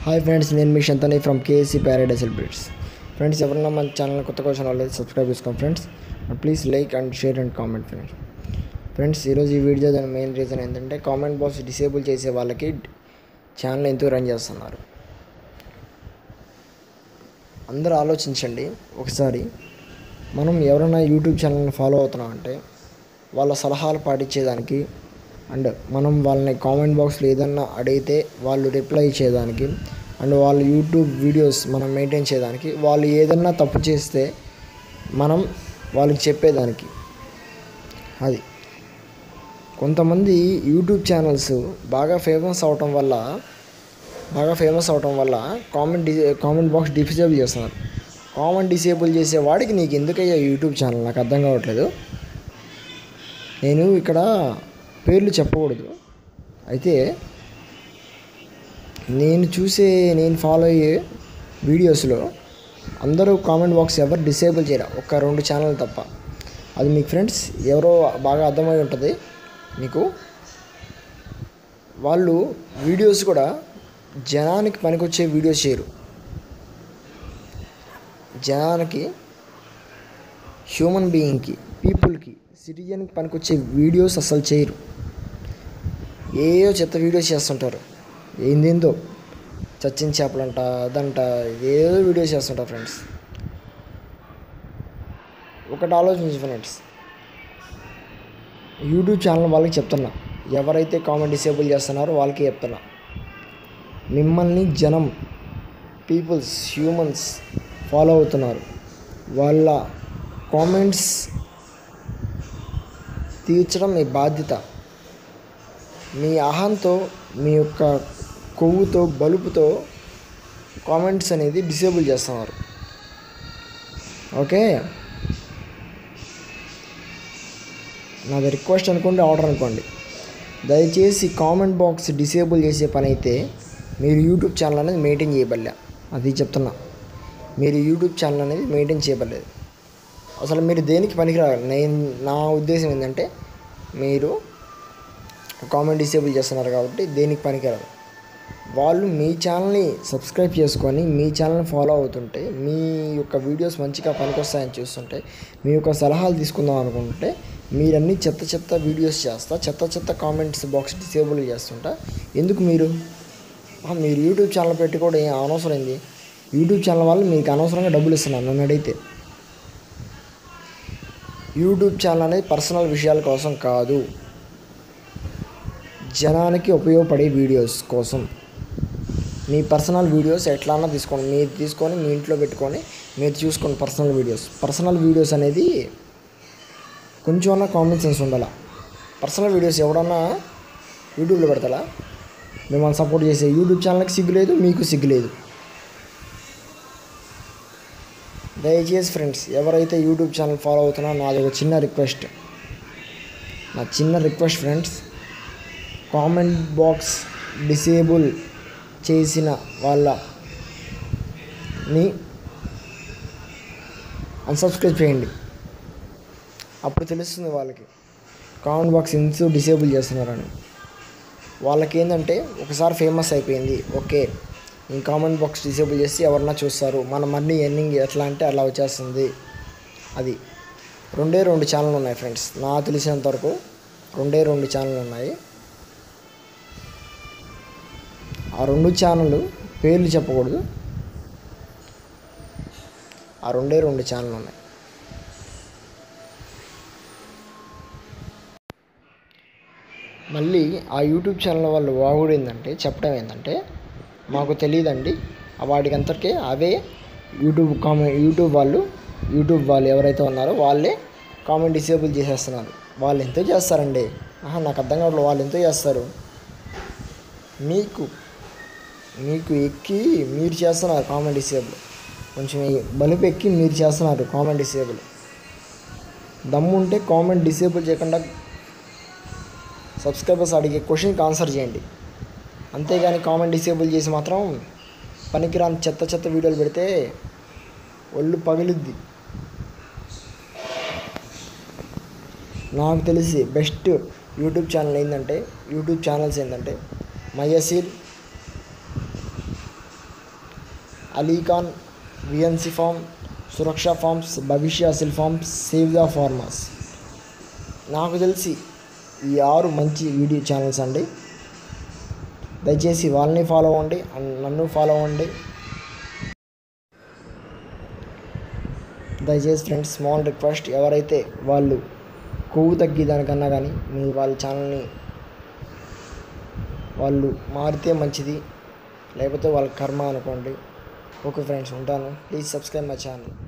hi friends నేను మీ Shantani from KSC paradise celebrates friends ఎవరన్నా మన ఛానల్ కొత్తగా వచ్చిన వాళ్ళు సబ్స్క్రైబ్ చేసుకోండి friends please like and share and comment friends friends ఈరోజు ఈ వీడియో దాని మెయిన్ రీజన్ ఏంటంటే కామెంట్ బాక్స్ డిసేబుల్ చేసే వాళ్ళకి ఛానల్ ఎందుకు రన్ చేస్తున్నారు అందరూ ఆలోచించండి ఒకసారి మనం ఎవరైనా యూట్యూబ్ ఛానల్ని ఫాలో అవుతున్నాం అంటే వాళ్ళ సలహాలు పాటించేదానికి అండ్ మనం వాళ్ళని కామెంట్ బాక్స్లో ఏదన్నా అడిగితే వాళ్ళు రిప్లై ఇచ్చేదానికి అండ్ వాళ్ళ యూట్యూబ్ వీడియోస్ మనం మెయింటైన్ చేయడానికి వాళ్ళు ఏదన్నా తప్పు చేస్తే మనం వాళ్ళకి చెప్పేదానికి అది కొంతమంది యూట్యూబ్ ఛానల్స్ బాగా ఫేమస్ అవటం వల్ల బాగా ఫేమస్ అవటం వల్ల కామెంట్ డి కామెంట్ బాక్స్ డిసేబుల్ చేస్తున్నారు కామెంట్ డిసేబుల్ చేసే వాడికి నీకు ఎందుకయ్యా యూట్యూబ్ ఛానల్ నాకు అర్థం కావట్లేదు నేను ఇక్కడ పేర్లు చెప్పకూడదు అయితే నేను చూసే నేను ఫాలో అయ్యే వీడియోస్లో అందరూ కామెంట్ బాక్స్ ఎవరు డిసేబుల్ చేయరా ఒక రెండు ఛానల్ తప్ప అది మీకు ఫ్రెండ్స్ ఎవరో బాగా అర్థమై ఉంటుంది మీకు వాళ్ళు వీడియోస్ కూడా జనానికి పనికొచ్చే వీడియోస్ చేయరు జనానికి హ్యూమన్ బీయింగ్కి పీపుల్కి సిటిజన్కి పనికొచ్చే వీడియోస్ అసలు చేయరు ఏయో చెత్త వీడియోస్ చేస్తుంటారు ఏందేందో చచ్చిన చేపలంట అదంట ఏదో వీడియోస్ చేస్తుంటారు ఫ్రెండ్స్ ఒకటి ఆలోచించు ఫ్రెండ్స్ యూట్యూబ్ ఛానల్ వాళ్ళకి చెప్తున్నా ఎవరైతే కామెంట్ డిసేబుల్ చేస్తున్నారో వాళ్ళకి చెప్తున్నా మిమ్మల్ని జనం పీపుల్స్ హ్యూమన్స్ ఫాలో అవుతున్నారు వాళ్ళ కామెంట్స్ తీర్చడం మీ బాధ్యత మీ అహంతో మీ యొక్క కొవ్వుతో బలుపుతో కామెంట్స్ అనేది డిసేబుల్ చేస్తున్నారు ఓకే నాది రిక్వెస్ట్ అనుకోండి ఆర్డర్ అనుకోండి దయచేసి కామెంట్ బాక్స్ డిసేబుల్ చేసే పని అయితే మీరు యూట్యూబ్ ఛానల్ అనేది మెయింటైన్ చేయబడలే అది చెప్తున్నా మీరు యూట్యూబ్ ఛానల్ అనేది మెయింటైన్ చేయబడలేదు అసలు మీరు దేనికి పనికిరారు నేను నా ఉద్దేశం ఏంటంటే మీరు కామెంట్ డిసేబుల్ చేస్తున్నారు కాబట్టి దేనికి పనికిరారు వాళ్ళు మీ ఛానల్ని సబ్స్క్రైబ్ చేసుకొని మీ ఛానల్ని ఫాలో అవుతుంటే మీ యొక్క వీడియోస్ మంచిగా పనికొస్తాయని చూస్తుంటే మీ యొక్క సలహాలు తీసుకుందాం అనుకుంటే మీరన్నీ చెత్త చెత్త వీడియోస్ చేస్తా చెత్త చెత్త కామెంట్స్ బాక్స్ డిసేబుల్ చేస్తుంటా ఎందుకు మీరు ఆ, మీరు యూట్యూబ్ ఛానల్ పెట్టి కూడా ఏం అనవసరం ఏంది యూట్యూబ్ ఛానల్ వాళ్ళు మీకు అనవసరంగా డబ్బులు ఇస్తున్నారు నన్ను అడిగితే యూట్యూబ్ ఛానల్ అనేది పర్సనల్ విషయాల కోసం కాదు జనానికి ఉపయోగపడే వీడియోస్ కోసం మీ పర్సనల్ వీడియోస్ ఎట్లన్నా తీసుకోండి మీరు తీసుకొని మీ ఇంట్లో పెట్టుకొని మీరు చూసుకోండి పర్సనల్ వీడియోస్ పర్సనల్ వీడియోస్ అనేది కొంచెమన్నా కామన్ సెన్స్ ఉండాలి పర్సనల్ వీడియోస్ ఎవడన్నా యూట్యూబ్లో పెడతారా మిమ్మల్ని సపోర్ట్ చేసే యూట్యూబ్ ఛానల్కి సిగ్గు లేదు మీకు సిగ్గు లేదు దయచేసి ఫ్రెండ్స్ ఎవరైతే యూట్యూబ్ ఛానల్ ఫాలో అవుతున్నారో నాది ఒక చిన్న రిక్వెస్ట్ నా చిన్న request friends comment box disable చేసిన వాళ్ళని అన్సబ్స్క్రైబ్ చేయండి అప్పుడు తెలుస్తుంది వాళ్ళకి కామెంట్ బాక్స్ ఎందుకు డిసేబుల్ చేస్తున్నారని వాళ్ళకి ఏంటంటే ఒకసారి ఫేమస్ అయిపోయింది ఓకే ఈ కామెంట్ బాక్స్ డిసేబుల్ చేసి ఎవరన్నా చూస్తారు మన మనీ ఎర్నింగ్ ఎట్లా అంటే అలా వచ్చేస్తుంది అది రెండే రెండు ఛానల్ ఉన్నాయి ఫ్రెండ్స్ నాకు తెలిసినంత వరకు రెండే రెండు ఛానల్ ఉన్నాయి ఆ రెండు ఛానల్ పేర్లు చెప్పకూడదు ఆ రెండే రెండు ఛానల్ ఉన్నాయి మళ్ళీ ఆ యూట్యూబ్ ఛానల్ వాళ్ళు వాగుడు ఏంటంటే చెప్పడం ఏంటంటే మాకు తెలియదండి వాటికి అంతటికే అవే యూట్యూబ్ కామెంట్ యూట్యూబ్ వాళ్ళు యూట్యూబ్ వాళ్ళు ఎవరైతే ఉన్నారో వాళ్ళే కామెంట్ డిసేబుల్ చేసేస్తున్నారు వాళ్ళు ఎంతో చేస్తారండి ఆహా నాకు అర్థం కావట్లేదు వాళ్ళు ఎంతో చేస్తారు మీకు మీకు ఎక్కి మీరు చేస్తున్నారు కామెంట్ డిసేబుల్ కొంచెం ఈ బలుపు ఎక్కి మీరు చేస్తున్నారు కామెంట్ డిసేబుల్ దమ్ము ఉంటే కామెంట్ డిసేబుల్ చేయకుండా సబ్స్క్రైబర్స్ అడిగే క్వశ్చన్కి ఆన్సర్ చేయండి అంతేగాని కామెంట్ డిసేబుల్ చేసి మాత్రం పనికిరాని చెత్త చెత్త వీడియోలు పెడితే ఒళ్ళు పగిలిద్ది నాకు తెలిసి బెస్ట్ యూట్యూబ్ ఛానల్ ఏంటంటే యూట్యూబ్ ఛానల్స్ ఏంటంటే మయసీల్ Ali Khan VNC farm Suraksha farms Bhavishya సిల్ ఫార్మ్స్ సేవ్ ద ఫార్మర్స్ నాకు తెలిసి ఈ ఆరు మంచి వీడియో ఛానల్స్ అండి దయచేసి వాళ్ళని ఫాలో అవ్వండి అండ్ నన్ను ఫాలో అవ్వండి దయచేసి ఫ్రెండ్స్ స్మాల్ రిక్వెస్ట్ ఎవరైతే వాళ్ళు కొవ్వు తగ్గి దానికన్నా కానీ మీ వాళ్ళ ఛానల్ని వాళ్ళు మారితే మంచిది లేకపోతే వాళ్ళ కర్మ అనుకోండి ఓకే ఫ్రెండ్స్ ఉంటాను ప్లీజ్ సబ్స్క్రైబ్ మై ఛానల్